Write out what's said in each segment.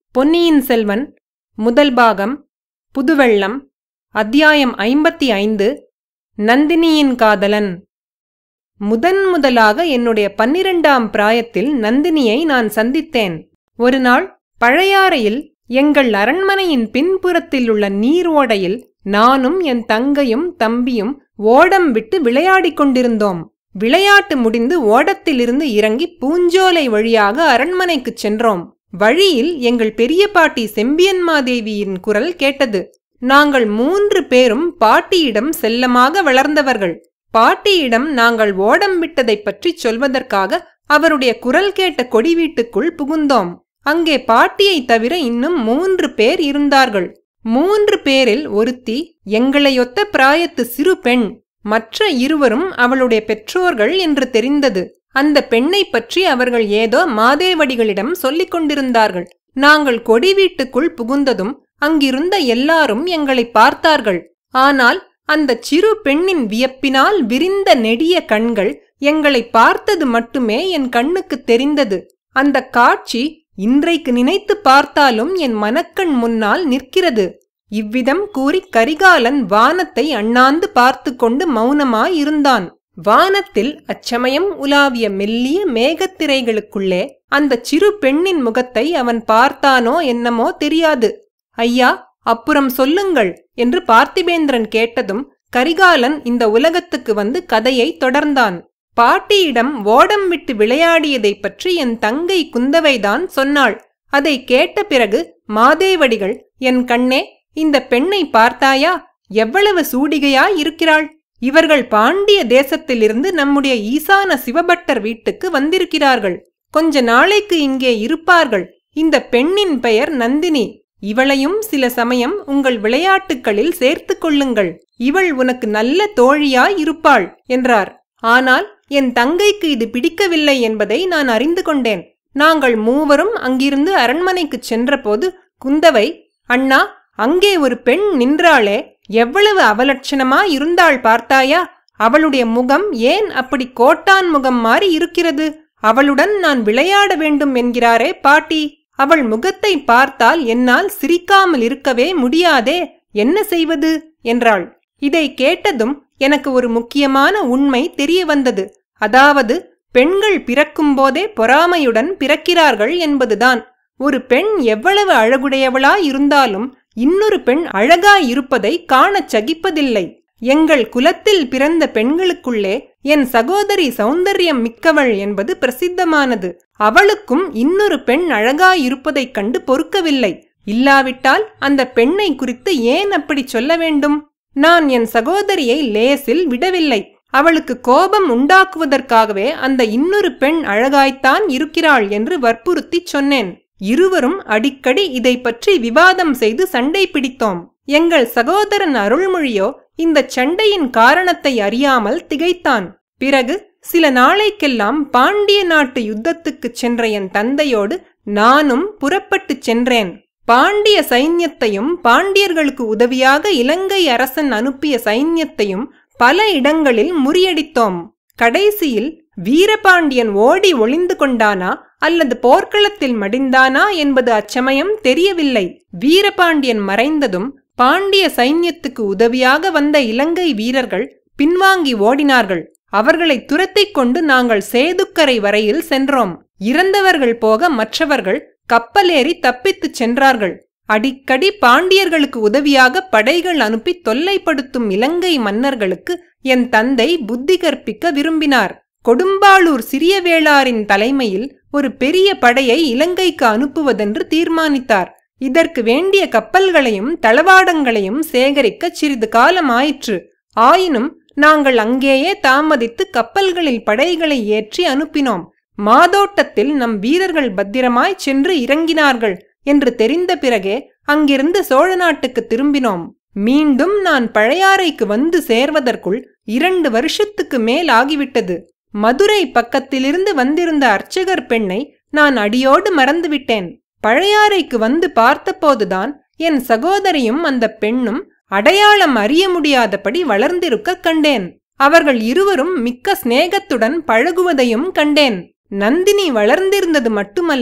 பொன்னியின் செல்வன் முதல் பாகம் புதுவெள்ளம் அத்தியாயம் ஐம்பத்தி ஐந்து நந்தினியின் காதலன் முதன் முதலாக என்னுடைய பன்னிரண்டாம் பிராயத்தில் நந்தினியை நான் சந்தித்தேன் ஒரு நாள் பழையாறையில் எங்கள் அரண்மனையின் பின்புறத்தில் உள்ள நீர் ஓடையில் நானும் என் தங்கையும் தம்பியும் ஓடம் விட்டு விளையாடிக் கொண்டிருந்தோம் விளையாட்டு முடிந்து ஓடத்திலிருந்து இறங்கி பூஞ்சோலை வழியாக அரண்மனைக்குச் சென்றோம் வழியில் எங்கள் பெரிய பாட்டி செம்பியன்மாதேவியின் குரல் கேட்டது நாங்கள் மூன்று பேரும் பாட்டியிடம் செல்லமாக வளர்ந்தவர்கள் பாட்டியிடம் நாங்கள் ஓடம் விட்டதைப் பற்றிச் சொல்வதற்காக அவருடைய குரல் கேட்ட கொடி வீட்டுக்குள் புகுந்தோம் அங்கே பாட்டியைத் தவிர இன்னும் மூன்று பேர் இருந்தார்கள் மூன்று பேரில் ஒருத்தி எங்களையொத்த பிராயத்து சிறு பெண் மற்ற இருவரும் அவளுடைய பெற்றோர்கள் என்று தெரிந்தது அந்த பெண்ணை பற்றி அவர்கள் ஏதோ மாதேவடிகளிடம் சொல்லிக் கொண்டிருந்தார்கள் நாங்கள் கொடி வீட்டுக்குள் புகுந்ததும் அங்கிருந்த எல்லாரும் எங்களை பார்த்தார்கள் ஆனால் அந்த சிறு பெண்ணின் வியப்பினால் விரிந்த நெடிய கண்கள் எங்களை பார்த்தது மட்டுமே என் கண்ணுக்கு தெரிந்தது அந்த காட்சி இன்றைக்கு நினைத்து பார்த்தாலும் என் மனக்கண் முன்னால் நிற்கிறது இவ்விதம் கூறி கரிகாலன் வானத்தை அண்ணாந்து பார்த்து கொண்டு மௌனமாயிருந்தான் வானத்தில் அச்சமயம் உலாவிய மெல்லிய மேகத்திரைகளுக்குள்ளே அந்த சிறு பெண்ணின் முகத்தை அவன் பார்த்தானோ என்னமோ தெரியாது ஐயா அப்புறம் சொல்லுங்கள் என்று பார்த்திபேந்திரன் கேட்டதும் கரிகாலன் இந்த உலகத்துக்கு வந்து கதையை தொடர்ந்தான் பாட்டியிடம் ஓடம் விட்டு விளையாடியதைப் பற்றி என் தங்கை குந்தவைதான் சொன்னாள் அதை கேட்ட பிறகு மாதேவடிகள் என் கண்ணே இந்த பெண்ணை பார்த்தாயா எவ்வளவு சூடிகையாய் இருக்கிறாள் இவர்கள் பாண்டிய தேசத்திலிருந்து நம்முடைய ஈசான சிவபட்டர் வீட்டுக்கு வந்திருக்கிறார்கள் கொஞ்ச நாளைக்கு இங்கே இருப்பார்கள் இந்த பெண்ணின் பெயர் நந்தினி இவளையும் சில சமயம் உங்கள் விளையாட்டுகளில் சேர்த்து கொள்ளுங்கள் இவள் உனக்கு நல்ல தோழியாய் இருப்பாள் என்றார் ஆனால் என் தங்கைக்கு இது பிடிக்கவில்லை என்பதை நான் அறிந்து கொண்டேன் நாங்கள் மூவரும் அங்கிருந்து அரண்மனைக்குச் சென்றபோது குந்தவை அண்ணா அங்கே ஒரு பெண் நின்றாளே எவ்வளவு அவலட்சணமா இருந்தாள் பார்த்தாயா அவளுடைய முகம் ஏன் அப்படி கோட்டான் முகம் மாறி இருக்கிறது அவளுடன் நான் விளையாட வேண்டும் என்கிறாரே பாட்டி அவள் முகத்தை பார்த்தால் என்னால் சிரிக்காமல் இருக்கவே முடியாதே என்ன செய்வது என்றாள் இதை கேட்டதும் எனக்கு ஒரு முக்கியமான உண்மை தெரிய வந்தது அதாவது பெண்கள் பிறக்கும்போதே பொறாமையுடன் பிறக்கிறார்கள் என்பதுதான் ஒரு பெண் எவ்வளவு அழகுடையவளாய் இருந்தாலும் இன்னொரு பெண் அழகாய் இருப்பதை காணச் சகிப்பதில்லை எங்கள் குலத்தில் பிறந்த பெண்களுக்குள்ளே என் சகோதரி சௌந்தர்யம் மிக்கவள் என்பது பிரசித்தமானது அவளுக்கும் இன்னொரு பெண் அழகாயிருப்பதைக் கண்டு பொறுக்கவில்லை இல்லாவிட்டால் அந்த பெண்ணை குறித்து ஏன் அப்படி சொல்ல வேண்டும் நான் என் சகோதரியை லேசில் விடவில்லை அவளுக்கு கோபம் உண்டாக்குவதற்காகவே அந்த இன்னொரு பெண் அழகாய்த்தான் இருக்கிறாள் என்று வற்புறுத்திச் சொன்னேன் இருவரும் அடிக்கடி இதை பற்றி விவாதம் செய்து சண்டை பிடித்தோம் எங்கள் சகோதரன் அருள்மொழியோ இந்த சண்டையின் காரணத்தை அறியாமல் திகைத்தான் பிறகு சில நாளைக்கெல்லாம் பாண்டிய நாட்டு யுத்தத்துக்குச் சென்ற என் தந்தையோடு நானும் புறப்பட்டுச் சென்றேன் பாண்டிய சைன்யத்தையும் பாண்டியர்களுக்கு உதவியாக இலங்கை அரசன் அனுப்பிய சைன்யத்தையும் பல இடங்களில் முறியடித்தோம் கடைசியில் வீரபாண்டியன் ஓடி ஒளிந்து கொண்டானா அல்லது போர்க்களத்தில் மடிந்தானா என்பது அச்சமயம் தெரியவில்லை வீரபாண்டியன் மறைந்ததும் பாண்டிய சைன்யத்துக்கு உதவியாக வந்த இலங்கை வீரர்கள் பின்வாங்கி ஓடினார்கள் அவர்களை துரத்திக் கொண்டு நாங்கள் சேதுக்கரை வரையில் சென்றோம் இறந்தவர்கள் போக மற்றவர்கள் கப்பலேறி தப்பித்துச் சென்றார்கள் அடிக்கடி பாண்டியர்களுக்கு உதவியாக படைகள் அனுப்பி தொல்லைப்படுத்தும் இலங்கை மன்னர்களுக்கு என் தந்தை புத்தி கற்பிக்க விரும்பினார் கொடும்பாளூர் சிறிய வேளாரின் தலைமையில் ஒரு பெரிய படையை இலங்கைக்கு அனுப்புவதென்று தீர்மானித்தார் இதற்கு வேண்டிய கப்பல்களையும் தளவாடங்களையும் சேகரிக்க சிறிது காலம் ஆயிற்று ஆயினும் நாங்கள் அங்கேயே தாமதித்து கப்பல்களில் படைகளை ஏற்றி அனுப்பினோம் மாதோட்டத்தில் நம் வீரர்கள் பத்திரமாய் சென்று இறங்கினார்கள் என்று தெரிந்த பிறகே அங்கிருந்து சோழ நாட்டுக்கு திரும்பினோம் மீண்டும் நான் பழையாறைக்கு வந்து சேர்வதற்குள் இரண்டு வருஷத்துக்கு மேல் ஆகிவிட்டது மதுரை பக்கத்திலிருந்து வந்திருந்த அர்ச்சகர் பெண்ணை நான் அடியோடு மறந்துவிட்டேன் பழையாறைக்கு வந்து பார்த்தபோதுதான் என் சகோதரியும் அந்த பெண்ணும் அடையாளம் அறிய முடியாதபடி வளர்ந்திருக்க கண்டேன் அவர்கள் இருவரும் மிக்க சிநேகத்துடன் பழகுவதையும் கண்டேன் நந்தினி வளர்ந்திருந்தது மட்டுமல்ல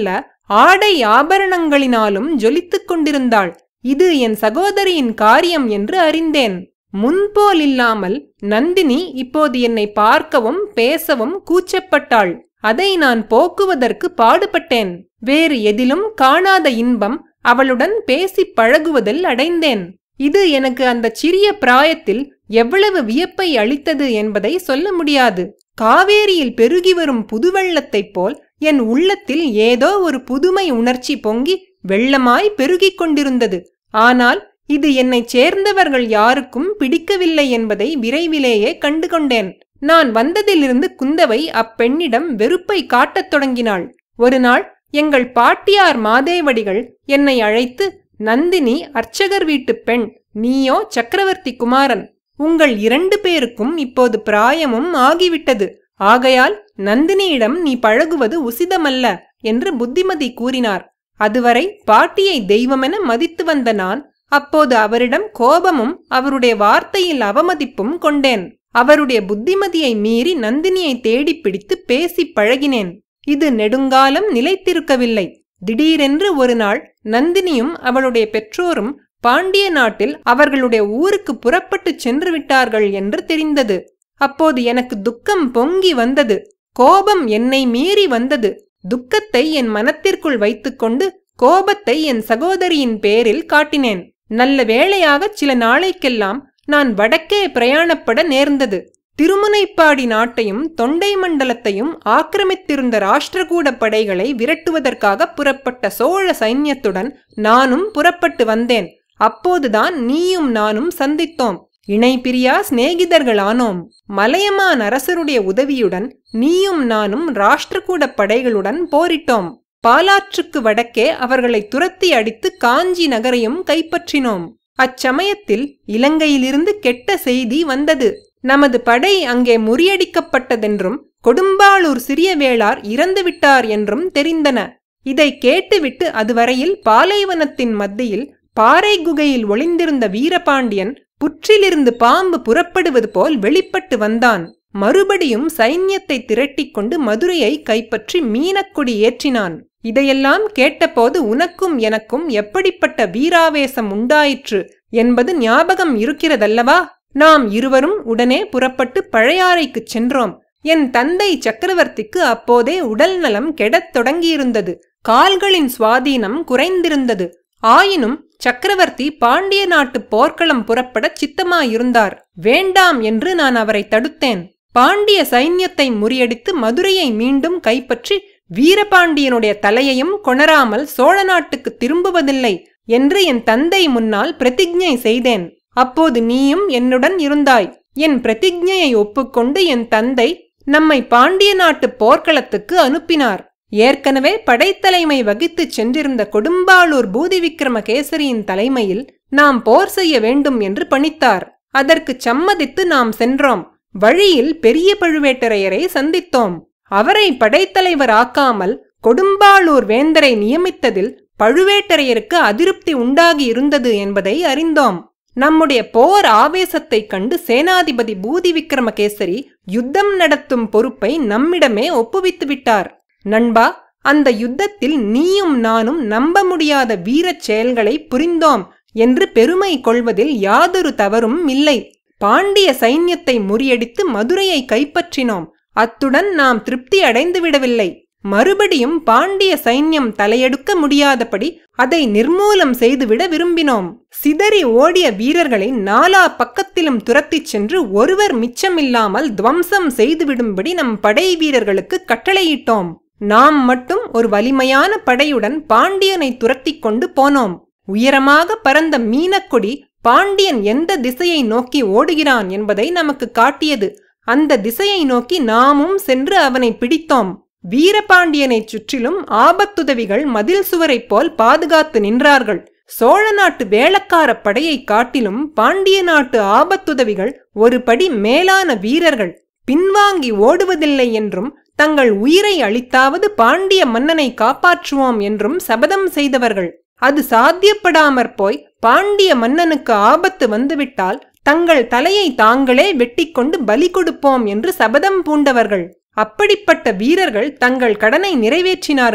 ஆடை ஆபரணங்களினாலும் ஜொலித்துக் கொண்டிருந்தாள் இது என் சகோதரியின் காரியம் என்று அறிந்தேன் முன்போல் இல்லாமல் நந்தினி இப்போது என்னை பார்க்கவும் பேசவும் கூச்சப்பட்டாள் அதை நான் போக்குவதற்கு பாடுபட்டேன் வேறு எதிலும் காணாத இன்பம் அவளுடன் பேசிப் பழகுவதில் அடைந்தேன் இது எனக்கு அந்த சிறிய பிராயத்தில் எவ்வளவு வியப்பை அளித்தது என்பதை சொல்ல முடியாது காவேரியில் பெருகி வரும் புதுவெள்ளத்தைப் போல் என் உள்ளத்தில் ஏதோ ஒரு புதுமை உணர்ச்சி பொங்கி வெள்ளமாய் பெருகிக் கொண்டிருந்தது ஆனால் இது என்னைச் சேர்ந்தவர்கள் யாருக்கும் பிடிக்கவில்லை என்பதை விரைவிலேயே கண்டுகொண்டேன் நான் வந்ததிலிருந்து குந்தவை அப்பெண்ணிடம் வெறுப்பை காட்டத் தொடங்கினாள் ஒரு நாள் எங்கள் பாட்டியார் மாதேவடிகள் என்னை அழைத்து நந்தினி அர்ச்சகர் வீட்டுப் பெண் நீயோ சக்கரவர்த்தி குமாரன் உங்கள் இரண்டு பேருக்கும் இப்போது பிராயமும் ஆகிவிட்டது ஆகையால் நந்தினியிடம் நீ பழகுவது உசிதமல்ல என்று புத்திமதி கூறினார் அதுவரை பாட்டியை தெய்வமென மதித்து வந்த நான் அப்போது அவரிடம் கோபமும் அவருடைய வார்த்தையில் அவமதிப்பும் கொண்டேன் அவருடைய புத்திமதியை மீறி நந்தினியை தேடிப் பிடித்து பேசிப் பழகினேன் இது நெடுங்காலம் நிலைத்திருக்கவில்லை திடீரென்று ஒரு நாள் நந்தினியும் அவளுடைய பெற்றோரும் பாண்டிய நாட்டில் அவர்களுடைய ஊருக்கு புறப்பட்டுச் சென்று விட்டார்கள் என்று தெரிந்தது அப்போது எனக்கு துக்கம் பொங்கி வந்தது கோபம் என்னை மீறி வந்தது துக்கத்தை என் மனத்திற்குள் வைத்துக்கொண்டு கோபத்தை என் சகோதரியின் பேரில் காட்டினேன் நல்ல வேளையாக சில நாளைக்கெல்லாம் நான் வடக்கே பிரயாணப்பட நேர்ந்தது திருமுனைப்பாடி நாட்டையும் தொண்டை மண்டலத்தையும் ஆக்கிரமித்திருந்த ராஷ்டிரகூட படைகளை விரட்டுவதற்காக புறப்பட்ட சோழ சைன்யத்துடன் நானும் புறப்பட்டு வந்தேன் அப்போதுதான் நீயும் நானும் சந்தித்தோம் இணை பிரியா சிநேகிதர்களானோம் மலையமான் அரசருடைய உதவியுடன் நீயும் நானும் ராஷ்டிரகூட படைகளுடன் போரிட்டோம் பாலாற்றுக்கு வடக்கே அவர்களை துரத்தி அடித்து காஞ்சி நகரையும் கைப்பற்றினோம் அச்சமயத்தில் இலங்கையிலிருந்து கெட்ட செய்தி வந்தது நமது படை அங்கே முறியடிக்கப்பட்டதென்றும் கொடும்பாளூர் சிறிய வேளார் இறந்துவிட்டார் என்றும் தெரிந்தன இதை கேட்டுவிட்டு அதுவரையில் பாலைவனத்தின் மத்தியில் பாறை குகையில் ஒளிந்திருந்த வீரபாண்டியன் புற்றிலிருந்து பாம்பு புறப்படுவது போல் வெளிப்பட்டு வந்தான் மறுபடியும் சைன்யத்தை திரட்டிக் கொண்டு மதுரையை கைப்பற்றி மீனக்கொடி ஏற்றினான் இதையெல்லாம் கேட்டபோது உனக்கும் எனக்கும் எப்படிப்பட்ட வீராவேசம் உண்டாயிற்று என்பது ஞாபகம் இருக்கிறதல்லவா நாம் இருவரும் உடனே புறப்பட்டு பழையாறைக்குச் சென்றோம் என் தந்தை சக்கரவர்த்திக்கு அப்போதே உடல் நலம் கெடத் தொடங்கியிருந்தது கால்களின் சுவாதீனம் குறைந்திருந்தது ஆயினும் சக்கரவர்த்தி பாண்டிய நாட்டு போர்க்களம் புறப்பட சித்தமாயிருந்தார் வேண்டாம் என்று நான் அவரை தடுத்தேன் பாண்டிய சைன்யத்தை முறியடித்து மதுரையை மீண்டும் கைப்பற்றி வீரபாண்டியனுடைய தலையையும் கொணராமல் சோழ நாட்டுக்கு திரும்புவதில்லை என்று என் தந்தை முன்னால் பிரதிஜை செய்தேன் அப்போது நீயும் என்னுடன் இருந்தாய் என் பிரதிஜையை ஒப்புக்கொண்டு என் தந்தை நம்மை பாண்டிய நாட்டு போர்க்களத்துக்கு அனுப்பினார் ஏற்கனவே படைத்தலைமை வகித்துச் சென்றிருந்த கொடும்பாளூர் பூதி விக்ரமகேசரியின் தலைமையில் நாம் போர் செய்ய வேண்டும் என்று பணித்தார் அதற்கு சம்மதித்து நாம் சென்றோம் வழியில் பெரிய பழுவேட்டரையரை சந்தித்தோம் அவரை படைத்தலைவர் ஆக்காமல் கொடும்பாளூர் வேந்தரை நியமித்ததில் பழுவேட்டரையருக்கு அதிருப்தி உண்டாகி இருந்தது என்பதை அறிந்தோம் நம்முடைய போர் ஆவேசத்தைக் கண்டு சேனாதிபதி பூதி விக்ரமகேசரி யுத்தம் நடத்தும் பொறுப்பை நம்மிடமே ஒப்புவித்து விட்டார் நண்பா அந்த யுத்தத்தில் நீயும் நானும் நம்ப முடியாத வீரச் செயல்களை புரிந்தோம் என்று பெருமை கொள்வதில் யாதொரு தவறும் இல்லை பாண்டிய சைன்யத்தை முறியடித்து மதுரையை கைப்பற்றினோம் அத்துடன் நாம் திருப்தி அடைந்து விடவில்லை மறுபடியும் பாண்டிய சைன்யம் தலையெடுக்க முடியாதபடி அதை நிர்மூலம் செய்துவிட விரும்பினோம் சிதறி ஓடிய வீரர்களை நாலா பக்கத்திலும் துரத்திச் சென்று ஒருவர் மிச்சமில்லாமல் துவம்சம் செய்துவிடும்படி நம் படை வீரர்களுக்கு கட்டளையிட்டோம் நாம் மட்டும் ஒரு வலிமையான படையுடன் பாண்டியனை துரத்திக் கொண்டு போனோம் உயரமாக பறந்த மீனக்கொடி பாண்டியன் எந்த திசையை நோக்கி ஓடுகிறான் என்பதை நமக்கு காட்டியது அந்த திசையை நோக்கி நாமும் சென்று அவனை பிடித்தோம் வீரபாண்டியனைச் சுற்றிலும் ஆபத்துதவிகள் மதில் சுவரைப் போல் பாதுகாத்து நின்றார்கள் சோழ நாட்டு வேளக்கார படையைக் காட்டிலும் பாண்டிய நாட்டு ஆபத்துதவிகள் ஒரு படி மேலான வீரர்கள் பின்வாங்கி ஓடுவதில்லை என்றும் தங்கள் உயிரை அளித்தாவது பாண்டிய மன்னனை காப்பாற்றுவோம் என்றும் சபதம் செய்தவர்கள் அது சாத்தியப்படாமற் போய் பாண்டிய மன்னனுக்கு ஆபத்து வந்துவிட்டால் தங்கள் தலையை தாங்களே வெட்டிக்கொண்டு பலி கொடுப்போம் என்று சபதம் பூண்டவர்கள் அப்படிப்பட்ட வீரர்கள் தங்கள் கடனை நிறைவேற்றினார்கள்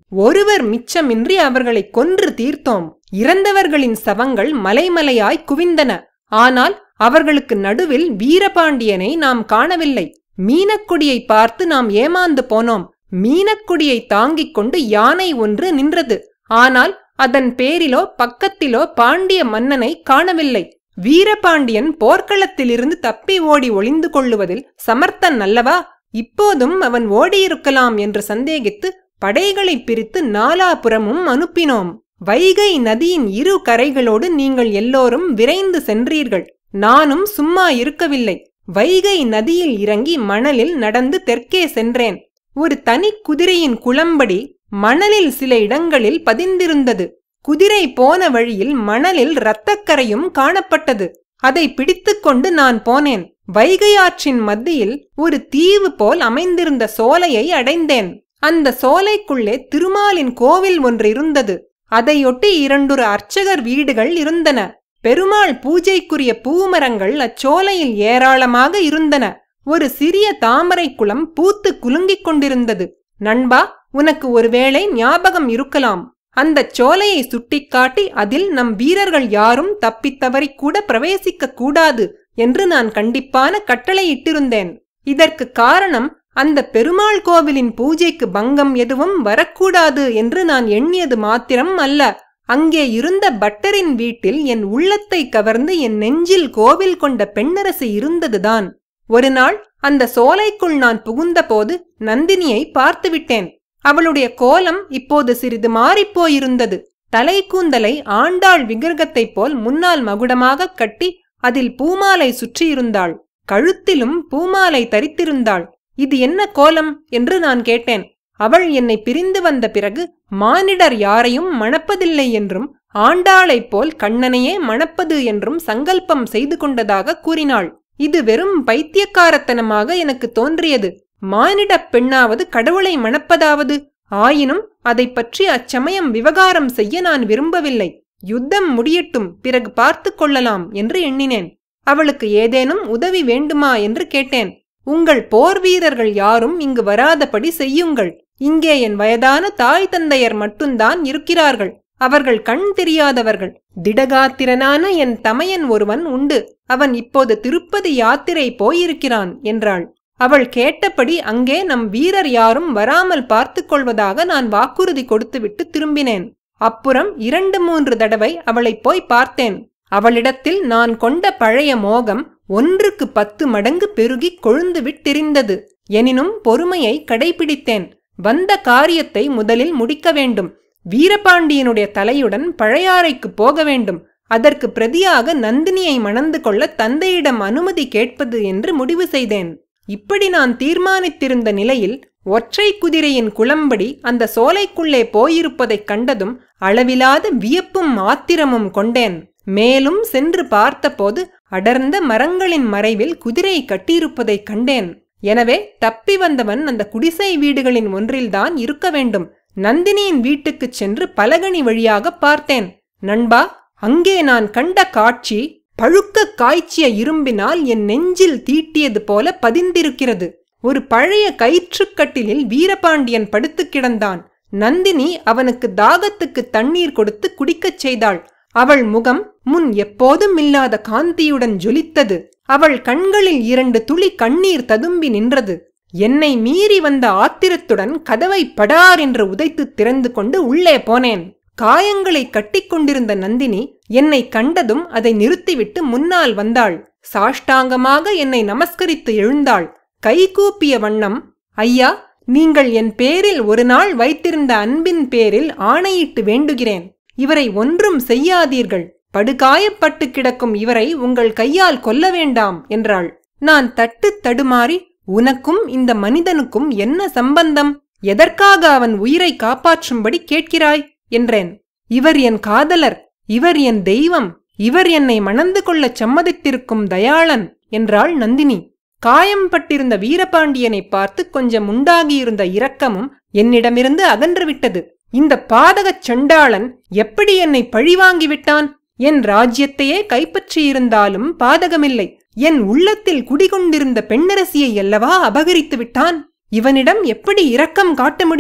ஒருவர் மிச்சமின்றி அவர்களை கொன்று தீர்த்தோம் இறந்தவர்களின் சவங்கள் மலைமலையாய் குவிந்தன ஆனால் அவர்களுக்கு நடுவில் வீரபாண்டியனை நாம் காணவில்லை மீனக்குடியை பார்த்து நாம் ஏமாந்து போனோம் மீனக்குடியை தாங்கிக் கொண்டு யானை ஒன்று நின்றது ஆனால் அதன் பேரிலோ பக்கத்திலோ பாண்டிய மன்னனை காணவில்லை வீரபாண்டியன் போர்க்களத்திலிருந்து தப்பி ஓடி ஒளிந்து கொள்ளுவதில் சமர்த்தன் அல்லவா இப்போதும் அவன் ஓடியிருக்கலாம் என்று சந்தேகித்து படைகளை பிரித்து நாலாபுறமும் அனுப்பினோம் வைகை நதியின் இரு கரைகளோடு நீங்கள் எல்லோரும் விரைந்து சென்றீர்கள் நானும் சும்மா இருக்கவில்லை வைகை நதியில் இறங்கி மணலில் நடந்து தெற்கே சென்றேன் ஒரு தனி குதிரையின் குளம்படி மணலில் சில இடங்களில் பதிந்திருந்தது குதிரை போன வழியில் மணலில் இரத்தக்கரையும் காணப்பட்டது அதை பிடித்துக்கொண்டு நான் போனேன் வைகையாற்றின் மத்தியில் ஒரு தீவு போல் அமைந்திருந்த சோலையை அடைந்தேன் அந்த சோலைக்குள்ளே திருமாலின் கோவில் ஒன்று இருந்தது அதையொட்டி இரண்டொரு அர்ச்சகர் வீடுகள் இருந்தன பெருமாள் பூஜைக்குரிய பூமரங்கள் அச்சோலையில் ஏராளமாக இருந்தன ஒரு சிறிய தாமரை குளம் பூத்து குலுங்கிக் கொண்டிருந்தது நண்பா உனக்கு ஒருவேளை ஞாபகம் இருக்கலாம் அந்தச் சோலையை சுட்டிக்காட்டி அதில் நம் வீரர்கள் யாரும் தப்பித்தவறி கூட பிரவேசிக்க கூடாது என்று நான் கண்டிப்பான கட்டளையிட்டிருந்தேன் இதற்கு காரணம் அந்த பெருமாள் கோவிலின் பூஜைக்கு பங்கம் எதுவும் வரக்கூடாது என்று நான் எண்ணியது மாத்திரம் அல்ல அங்கே இருந்த பட்டரின் வீட்டில் என் உள்ளத்தை கவர்ந்து என் நெஞ்சில் கோவில் கொண்ட பெண்ணரசு இருந்ததுதான் ஒரு நாள் அந்த சோலைக்குள் நான் புகுந்தபோது நந்தினியை பார்த்துவிட்டேன் அவளுடைய கோலம் இப்போது சிறிது மாறிப்போயிருந்தது தலைக்கூந்தலை ஆண்டாள் விக்கிரகத்தைப் போல் முன்னால் மகுடமாக கட்டி அதில் பூமாலை சுற்றியிருந்தாள் கழுத்திலும் பூமாலை தரித்திருந்தாள் இது என்ன கோலம் என்று நான் கேட்டேன் அவள் என்னை பிரிந்து வந்த பிறகு மானிடர் யாரையும் மணப்பதில்லை என்றும் ஆண்டாளைப் போல் கண்ணனையே மணப்பது என்றும் சங்கல்பம் செய்து கொண்டதாக கூறினாள் இது வெறும் பைத்தியக்காரத்தனமாக எனக்கு தோன்றியது மானிடப் பெண்ணாவது கடவுளை மணப்பதாவது ஆயினும் அதை பற்றி அச்சமயம் விவகாரம் செய்ய நான் விரும்பவில்லை யுத்தம் முடியட்டும் பிறகு பார்த்து கொள்ளலாம் என்று எண்ணினேன் அவளுக்கு ஏதேனும் உதவி வேண்டுமா என்று கேட்டேன் உங்கள் போர் வீரர்கள் யாரும் இங்கு வராதபடி செய்யுங்கள் இங்கே என் வயதான தாய் தந்தையர் மட்டும்தான் இருக்கிறார்கள் அவர்கள் கண் தெரியாதவர்கள் திடகாத்திரனான என் தமையன் ஒருவன் உண்டு அவன் இப்போது திருப்பதி யாத்திரை போயிருக்கிறான் என்றாள் அவள் கேட்டபடி அங்கே நம் வீரர் யாரும் வராமல் பார்த்து கொள்வதாக நான் வாக்குறுதி கொடுத்துவிட்டு திரும்பினேன் அப்புறம் இரண்டு மூன்று தடவை அவளை போய் பார்த்தேன் அவளிடத்தில் நான் கொண்ட பழைய மோகம் ஒன்றுக்கு பத்து மடங்கு பெருகி கொழுந்து விட்டிருந்தது எனினும் பொறுமையை கடைபிடித்தேன் வந்த காரியத்தை முதலில் முடிக்க வேண்டும் வீரபாண்டியனுடைய தலையுடன் பழையாறைக்கு போக வேண்டும் அதற்கு பிரதியாக நந்தினியை மணந்து கொள்ள தந்தையிடம் அனுமதி கேட்பது என்று முடிவு செய்தேன் இப்படி நான் தீர்மானித்திருந்த நிலையில் ஒற்றை குதிரையின் குளம்படி அந்த சோலைக்குள்ளே போயிருப்பதைக் கண்டதும் அளவிலாத வியப்பும் ஆத்திரமும் கொண்டேன் மேலும் சென்று பார்த்தபோது அடர்ந்த மரங்களின் மறைவில் குதிரை கட்டியிருப்பதைக் கண்டேன் எனவே தப்பி வந்தவன் அந்த குடிசை வீடுகளின் ஒன்றில்தான் இருக்க வேண்டும் நந்தினியின் வீட்டுக்குச் சென்று பலகனி வழியாக பார்த்தேன் நண்பா அங்கே நான் கண்ட காட்சி பழுக்க காய்ச்சிய இரும்பினால் என் நெஞ்சில் தீட்டியது போல பதிந்திருக்கிறது ஒரு பழைய கயிற்றுக்கட்டிலில் வீரபாண்டியன் படுத்து கிடந்தான் நந்தினி அவனுக்கு தாகத்துக்கு தண்ணீர் கொடுத்து குடிக்கச் செய்தாள் அவள் முகம் முன் எப்போதும் இல்லாத காந்தியுடன் ஜொலித்தது அவள் கண்களில் இரண்டு துளி கண்ணீர் ததும்பி நின்றது என்னை மீறி வந்த ஆத்திரத்துடன் கதவை படார் என்று உதைத்து திறந்து கொண்டு உள்ளே போனேன் காயங்களை கட்டிக்கொண்டிருந்த நந்தினி என்னை கண்டதும் அதை நிறுத்திவிட்டு முன்னால் வந்தாள் சாஷ்டாங்கமாக என்னை நமஸ்கரித்து எழுந்தாள் கைகூப்பிய வண்ணம் ஐயா நீங்கள் என் பேரில் ஒரு நாள் வைத்திருந்த அன்பின் பேரில் ஆணையிட்டு வேண்டுகிறேன் இவரை ஒன்றும் செய்யாதீர்கள் படுகாயப்பட்டு கிடக்கும் இவரை உங்கள் கையால் கொல்ல வேண்டாம் என்றாள் நான் தட்டு தடுமாறி உனக்கும் இந்த மனிதனுக்கும் என்ன சம்பந்தம் எதற்காக அவன் உயிரை காப்பாற்றும்படி கேட்கிறாய் என்றேன் இவர் என் காதலர் இவர் என் தெய்வம் இவர் என்னை மணந்து கொள்ளச் சம்மதித்திருக்கும் தயாளன் என்றாள் நந்தினி காயம்பட்டிருந்த வீரபாண்டியனை பார்த்து கொஞ்சம் உண்டாகியிருந்த இரக்கமும் என்னிடமிருந்து அகன்றுவிட்டது இந்த பாதகச் சண்டாளன் எப்படி என்னை பழிவாங்கிவிட்டான் என் ராஜ்யத்தையே கைப்பற்றியிருந்தாலும் பாதகமில்லை என் உள்ளத்தில் குடிகொண்டிருந்த பெண்ணரசியை அல்லவா அபகரித்து விட்டான் இவனிடம் எப்படி இரக்கம் காட்ட முடியும்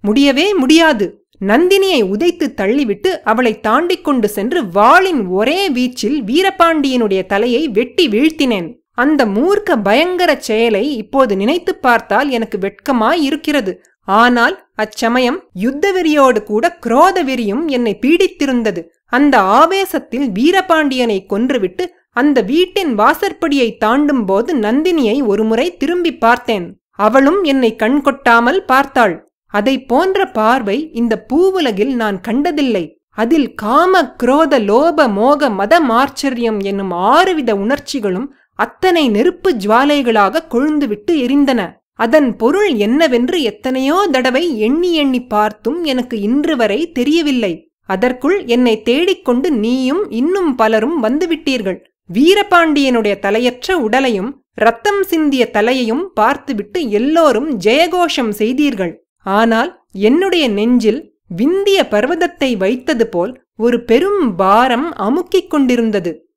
முடியவே முடியாது நந்தினியை உதைத்து தள்ளிவிட்டு அவளை தாண்டிக் கொண்டு சென்று வாளின் ஒரே வீச்சில் வீரபாண்டியனுடைய தலையை வெட்டி வீழ்த்தினேன் அந்த மூர்க்க பயங்கரச் செயலை இப்போது நினைத்துப் பார்த்தால் எனக்கு வெட்கமாய் இருக்கிறது ஆனால் அச்சமயம் யுத்த வெறியோடு கூட குரோத வெறியும் என்னை பீடித்திருந்தது அந்த ஆவேசத்தில் வீரபாண்டியனை கொன்றுவிட்டு அந்த வீட்டின் வாசற்படியை தாண்டும் போது நந்தினியை ஒருமுறை திரும்பி பார்த்தேன் அவளும் என்னை கண்கொட்டாமல் பார்த்தாள் அதை போன்ற பார்வை இந்த பூவுலகில் நான் கண்டதில்லை அதில் காம குரோத லோப மோக மத மார்ச்சரியம் என்னும் ஆறுவித உணர்ச்சிகளும் அத்தனை நெருப்பு ஜுவாலைகளாக கொழுந்துவிட்டு எரிந்தன அதன் பொருள் என்னவென்று எத்தனையோ தடவை எண்ணி எண்ணி பார்த்தும் எனக்கு இன்று வரை தெரியவில்லை அதற்குள் என்னை தேடிக்கொண்டு நீயும் இன்னும் பலரும் வந்துவிட்டீர்கள் வீரபாண்டியனுடைய தலையற்ற உடலையும் ரத்தம் சிந்திய தலையையும் பார்த்துவிட்டு எல்லோரும் ஜெயகோஷம் செய்தீர்கள் ஆனால் என்னுடைய நெஞ்சில் விந்திய பர்வதத்தை வைத்தது போல் ஒரு பெரும் பாரம் அமுக்கிக் கொண்டிருந்தது